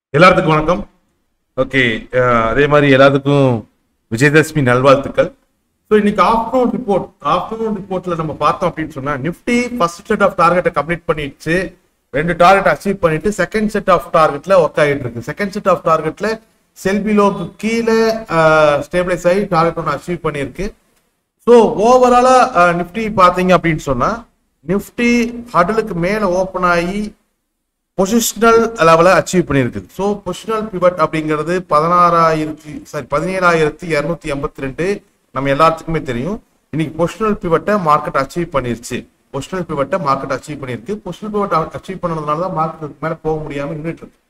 எல்லாத்துக்கும் வணக்கம் ஓகே அதே மாதிரி எல்லாத்துக்கும் விஜயதசமி நல்வாழ்த்துக்கள் ஸோ இன்னைக்கு ஆஃப்டர்நூன் ரிப்போர்ட் ஆஃப்டர்நூன் ரிப்போர்ட்ல நம்ம பார்த்தோம் அப்படின்னு சொன்னா நிஃப்டி ஃபர்ஸ்ட் செட் ஆஃப் டார்கெட்டை கம்ப்ளீட் பண்ணிடுச்சு ரெண்டு டார்கெட் அச்சீவ் பண்ணிட்டு செகண்ட் செட் ஆஃப் டார்கெட்ல ஒர்க் ஆகிட்டு இருக்கு செகண்ட் செட் ஆஃப் டார்கெட்ல செல்பிலோக்கு கீழே ஸ்டேபிளைஸ் ஆகி டார்கெட் ஒன்று அச்சீவ் பண்ணியிருக்கு ஸோ ஓவராலா நிஃப்டி பார்த்தீங்க அப்படின்னு சொன்னா நிஃப்டி ஹடலுக்கு மேல ஓப்பன் ஆகி பொசிஷனல் லெவலை அச்சீவ் பண்ணியிருக்குது ஸோ பொசிஷனல் பிவட் அப்படிங்கிறது பதினாறாயிரத்தி சாரி பதினேழாயிரத்தி இரநூத்தி எண்பத்தி ரெண்டு நம்ம எல்லாத்துக்குமே தெரியும் இன்னைக்கு பொசிஷனல் பிவட்டை மார்க்கெட் அச்சீவ் பண்ணிருச்சு பொசிஷனல் பிவட்டை மார்க்கெட் அச்சீவ் பண்ணியிருக்கு பொசிஷனல் பிவட் அச்சீவ் பண்ணதுனால தான் மார்க்கெட் மேலே போக முடியாம நின்றுட்டு இருக்கு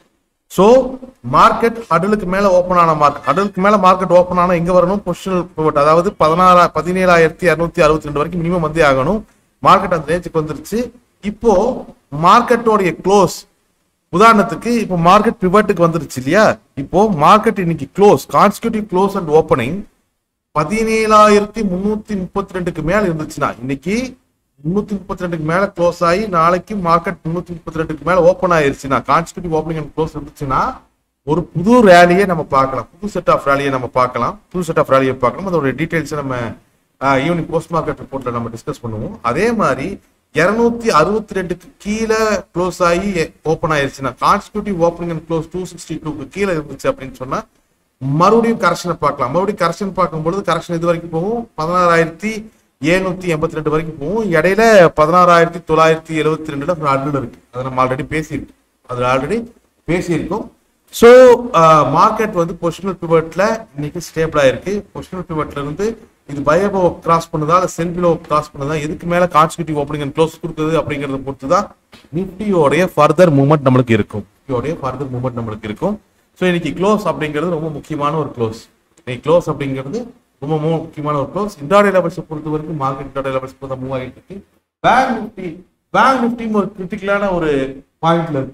ஸோ மார்க்கெட் ஹடலுக்கு மேல ஓப்பன் ஆன மார்க்கெட் ஹடலுக்கு மேல மார்க்கெட் ஓப்பன் ஆனா எங்க வரணும் பொசிஷனல் பிவட் அதாவது பதினாறா பதினேழாயிரத்தி இரநூத்தி அறுபத்தி ரெண்டு வரைக்கும் மினிமம் வந்தே ஆகணும் மார்க்கெட் அந்த ரேஞ்சுக்கு வந்துருச்சு இப்போ மார்க்கெட்டோடைய க்ளோஸ் உதாரணத்துக்கு இப்போ மார்க்கெட் பிவட்டுக்கு வந்துருச்சு இல்லையா இப்போ மார்க்கெட் இன்னைக்கு close consecutive close and opening பதினேழாயிரத்தி முன்னூத்தி முப்பத்தி ரெண்டுக்கு மேல இருந்துச்சுன்னா இன்னைக்கு முன்னூத்தி முப்பத்தி ரெண்டுக்கு மேல க்ளோஸ் ஆகி நாளைக்கு மார்க்கெட் முன்னூத்தி முப்பத்தி ரெண்டுக்கு மேல ஓப்பன் ஆயிருச்சுன்னா கான்ஸ்டியூட்டிவ் ஓப்பனிங் அண்ட் க்ளோஸ் இருந்துச்சுன்னா ஒரு புது ரேலியை நம்ம பார்க்கலாம் புது செட் ஆஃப் ரேலியை நம்ம பார்க்கலாம் புது செட் ஆஃப் ரேலியை பார்க்கலாம் அதோட டீடைல்ஸ் நம்ம ஈவினிங் போஸ்ட் மார்க்கெட் ரிப்போர்ட்ல நம்ம டிஸ்கஸ் பண்ணுவோம் அதே மாதிரி இருநூத்தி அறுபத்தி ரெண்டுக்கு கீழே க்ளோஸ் ஆகி ஓப்பன் ஆயிருச்சுன்னா consecutive opening and close two sixty டூக்கு கீழே இருந்துச்சு அப்படின்னு சொன்னா மறுபடியும் கரெக்ஷனை பார்க்கலாம் மறுபடியும் கரெக்ஷன் பார்க்கும்பொழுது கரெக்ஷன் இது வரைக்கும் போகும் பதினாறாயிரத்தி எழுநூத்தி எண்பத்தி ரெண்டு வரைக்கும் போகும் இடையில பதினாறாயிரத்தி தொள்ளாயிரத்தி எழுபத்தி ரெண்டுல ஒரு அட்மிட் இருக்கு அதை நம்ம ஆல்ரெடி பேசியிருக்கோம் அதில் ஆல்ரெடி பேசியிருக்கோம் ஸோ மார்க்கெட் வந்து பொசிஷனல் பிவட்ல இன்னைக்கு ஸ்டேபிள் ஆயிருக்கு பொசிஷனல் பிவட்ல இருந்து இது பயபோ கிராஸ் பண்ணுதா இல்லை செல்பிலோ கிராஸ் பண்ணுதா எதுக்கு மேல கான்ஸ்டியூட்டிவ் ஓப்பனிங் அண்ட் க்ளோஸ் கொடுக்குது அப்படிங்கறத பொறுத்து தான் நிஃப்டியோடைய ஃபர்தர் மூவ்மெண்ட் நம்மளுக்கு இருக்கும் நிஃப்டியோடைய ஃபர்தர் மூவ்மெண்ட் நம்மளுக்கு இருக்கும் ஸோ இன்னைக்கு க்ளோஸ் அப்படிங்கிறது ரொம்ப முக்கியமான ஒரு க்ளோஸ் இன்னைக்கு க்ளோஸ் அப்படிங்கிறது ரொம்ப மு- முக்கியமான ஒரு க்ளோஸ் இன்டாடே லெவல்ஸ் பொறுத்த வரைக்கும் மார்க்கெட் இன்டாடே லெவல்ஸ் பொறுத்த மூவ் ஆகிட்டு இருக்கு பேங்க் நிஃப்டி பேங்க் நிஃப்டியும் ஒரு கிரிட்டிக்கலான ஒரு பாயிண்ட்ல இருக்கு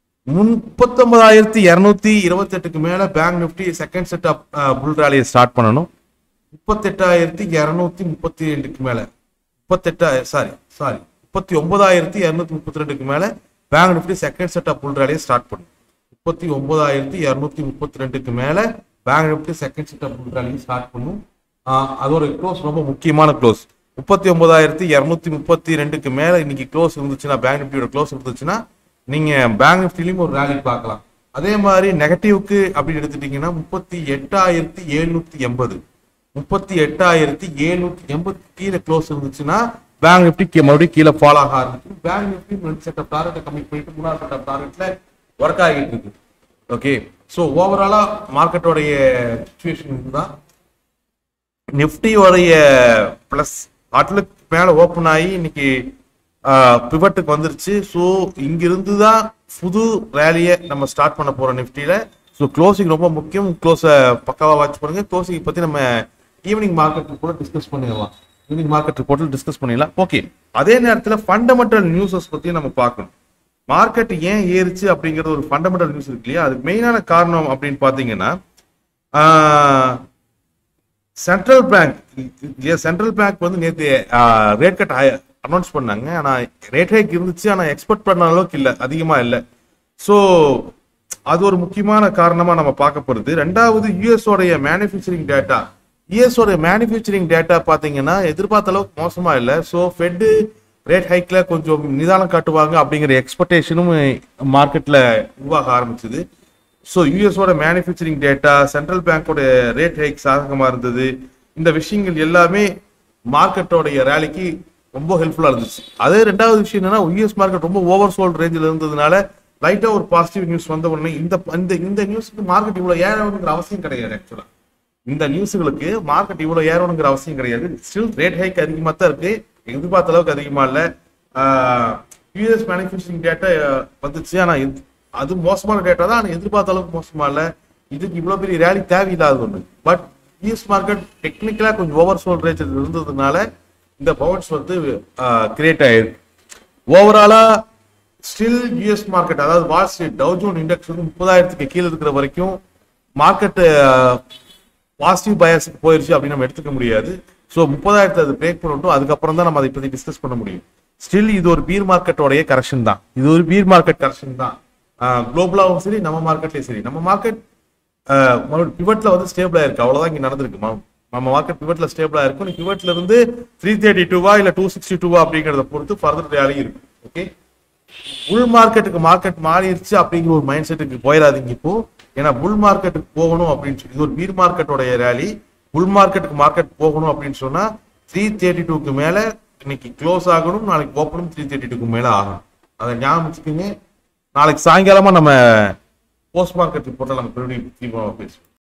முப்பத்தொன்பதாயிரத்தி இருநூத்தி இருபத்தி எட்டுக்கு மேல Bank Nifty second set of bull ராலியை ஸ்டார்ட் பண்ணணும் முப்பத்தெட்டாயிரத்தி இருநூத்தி முப்பத்தி ரெண்டுக்கு மேல முப்பத்தெட்டா சாரி சாரி முப்பத்தி ஒன்பதாயிரத்தி இருநூத்தி முப்பத்தி ரெண்டுக்கு மேல Bank Nifty second set of bull ராலியை ஸ்டார்ட் பண்ணும் முப்பத்தி ஒன்பதாயிரத்தி இருநூத்தி முப்பத்தி ரெண்டுக்கு மேல Bank Nifty second set of bull ராலியை ஸ்டார்ட் பண்ணும் ஆஹ் அதோட க்ளோஸ் ரொம்ப முக்கியமான க்ளோஸ் முப்பத்தி ஒன்பதாயிரத்தி இருநூத்தி முப்பத்தி ரெண்டுக்கு மேல இன்னைக்கு க்ளோஸ் இருந்துச்சுன்னா பேங்க் நிஃப்டியோட க்ளோஸ் இருந்துச்சுன்னா நீங்க பேங்க் நிஃப்டிலையும் ஒரு ரேலி பார்க்கலாம் அதே மாதிரி நெகட்டிவ்க்கு அப்படின்னு எடுத்துட்டீங்கன்னா முப்பத்தி எட்டாயிரத்தி எழுநூத்தி எண்பது முப்பத்தி எட்டாயிரத்தி எழுநூத்தி எண்பது கீழே க்ளோஸ் இருந்துச்சுன்னா பேங்க் நிஃப்டி கீ- மறுபடியும் கீழே ஃபாலோ ஆக ஆரம்பிச்சு பேங்க் நிஃப்டி ரெண்டு செட் ஆஃப் டார்கெட்டை கமிட் பண்ணிட்டு மூணாவது செட் ஆஃப் டார்கெட்ல ஒர்க் ஆகிட்டு இருக்கு ஓகே ஸோ ஓவராலா மார்க்கெட்டோடைய சுச்சுவேஷன் இதுதான் நிஃப்டியோடைய பிளஸ் அட்லுக்கு மேல ஓப்பன் ஆகி இன்னைக்கு பிவட்டுக்கு வந்துருச்சு ஸோ இங்கிருந்து தான் புது ரேலியை நம்ம ஸ்டார்ட் பண்ண போறோம் நிஃப்டியில ஸோ க்ளோசிங் ரொம்ப முக்கியம் க்ளோஸை பக்காவா வாட்ச் பண்ணுங்க க்ளோசிங் பத்தி நம்ம ஈவினிங் மார்க்கெட் கூட டிஸ்கஸ் பண்ணிடலாம் ஈவினிங் மார்க்கெட் ரிப்போர்ட்டில் டிஸ்கஸ் பண்ணிடலாம் ஓகே அதே நேரத்தில் ஃபண்டமெண்டல் நியூஸஸ் பத்தி நம்ம பார்க்கணும் மார்க்கெட் ஏன் ஏறுச்சு அப்படிங்கிறது ஒரு ஃபண்டமெண்டல் நியூஸ் இருக்கு இல்லையா அதுக்கு மெயினான காரணம் அப்படின்னு பார்த்தீங்கன்னா சென்ட்ரல் பேங்க் சென்ட்ரல் பேங்க் வந்து நேற்று ரேட் கட் அனௌன்ஸ் பண்ணாங்க ஆனா ரேட் ஹைக் இருந்துச்சு ஆனா எக்ஸ்பெக்ட் பண்ண அளவுக்கு இல்ல அதிகமா இல்ல ஸோ அது ஒரு முக்கியமான காரணமா நம்ம பார்க்க போறது ரெண்டாவது யூஎஸ் உடைய மேனுஃபேக்சரிங் டேட்டா யூஎஸ் உடைய மேனுஃபேக்சரிங் டேட்டா பாத்தீங்கன்னா எதிர்பார்த்த அளவுக்கு மோசமா இல்ல ஸோ ஃபெட் ரேட் ஹைக்ல கொஞ்சம் நிதானம் காட்டுவாங்க அப்படிங்கிற எக்ஸ்பெக்டேஷனும் மார்க்கெட்ல உருவாக ஆரம்பிச்சது ஸோ யூஎஸோட மேனுஃபேக்சரிங் டேட்டா சென்ட்ரல் பேங்கோட ரேட் ஹைக் சாதகமாக இருந்தது இந்த விஷயங்கள் எல்லாமே மார்க்கெட்டோடைய ரேலிக்கு ரொம்ப ஹெல்ப்ஃபுல்லாக இருந்துச்சு அதே ரெண்டாவது விஷயம் என்னன்னா யூஎஸ் மார்க்கெட் ரொம்ப ஓவர் சோல்ட் ரேஞ்சில் இருந்ததுனால லைட்டா ஒரு பாசிட்டிவ் நியூஸ் வந்த உடனே இந்த இந்த இந்த நியூஸுக்கு மார்க்கெட் இவ்வளோ ஏறணுங்கிற அவசியம் கிடையாது ஆக்சுவலா இந்த நியூஸுகளுக்கு மார்க்கெட் இவ்வளவு ஏறணுங்கிற அவசியம் கிடையாது ஸ்டில் ரேட் ஹைக் அதிகமா தான் இருக்கு எதிர்பார்த்த அளவுக்கு அதிகமா இல்ல யூஎஸ் மேனுஃபேக்சரிங் டேட்டா வந்துச்சு ஆனா இது- அது மோசமான டேட்டா தான் ஆனா எதிர்பார்த்த அளவுக்கு மோசமா இல்ல இதுக்கு இவ்வளவு பெரிய ரேலி தேவையில்லாத ஒண்ணு பட் யூஎஸ் மார்க்கெட் டெக்னிக்கலா கொஞ்சம் ஓவர் சோல் ரேஞ்ச் இருந்ததுனால இந்த பவுன்ஸ் வந்து கிரியேட் ஆயிருக்கு ஓவராலா ஸ்டில் யூஎஸ் மார்க்கெட் அதாவது Wall Street Dow Jones index வந்து முப்பதாயிரத்துக்கு கீழே இருக்கிற வரைக்கும் மார்க்கெட் பாசிட்டிவ் பயஸுக்கு போயிருச்சு அப்படின்னு நம்ம எடுத்துக்க முடியாது ஸோ முப்பதாயிரத்தை அது பிரேக் பண்ணட்டும் அதுக்கப்புறம் தான் நம்ம அதை பத்தி டிஸ்கஸ் பண்ண முடியும் ஸ்டில் இது ஒரு பீர் மார்க்கெட்டோடைய கரெக்ஷன் தான் இது ஒரு பீர் மார்க்கெட் கரெக்ஷன் தான் குளோபலாவும் சரி நம்ம மார்க்கெட்லயும் சரி நம்ம மார்க்கெட் மறுபடியும் பிவட்ல வந்து ஸ்டேபிளா இருக்கு அவ்வளவுதான் இங்க நடந்திருக்கு ம- நம்ம மார்க்கெட் பிவட்ல ஸ்டேபிளா இருக்கும் நீ பிவட்ல இருந்து த்ரீ தேர்ட்டி டூவா இல்ல டூ சிக்ஸ்டி டூவா அப்படிங்கறத பொறுத்து ஃபர்தர் ரேலி இருக்கு ஓகே புல் மார்க்கெட்டுக்கு மார்க்கெட் மாறிடுச்சு அப்படிங்கிற ஒரு மைண்ட் செட்டுக்கு போயிடாதீங்க இப்போ ஏன்னா புல் மார்க்கெட்டுக்கு போகணும் அப்படின்னு சொல்லி இது ஒரு பீர் மார்க்கெட்டோடைய ரேலி புல் மார்க்கெட்டுக்கு மார்க்கெட் போகணும் அப்படின்னு சொன்னா த்ரீ தேர்ட்டி டூக்கு மேல இன்னைக்கு க்ளோஸ் ஆகணும் நாளைக்கு ஓப்பனும் த்ரீ தேர்ட்டி டூக்கு மேல ஆகணும் அதை ஞாபகம் வச்சுக்கோங்க நாளைக்கு சாயங்காலமா நம்ம போஸ்ட் மார்க்கெட் ரிப்போர்ட்ல நம்ம மறுபடியும் தீவிரமா பேசுவோம்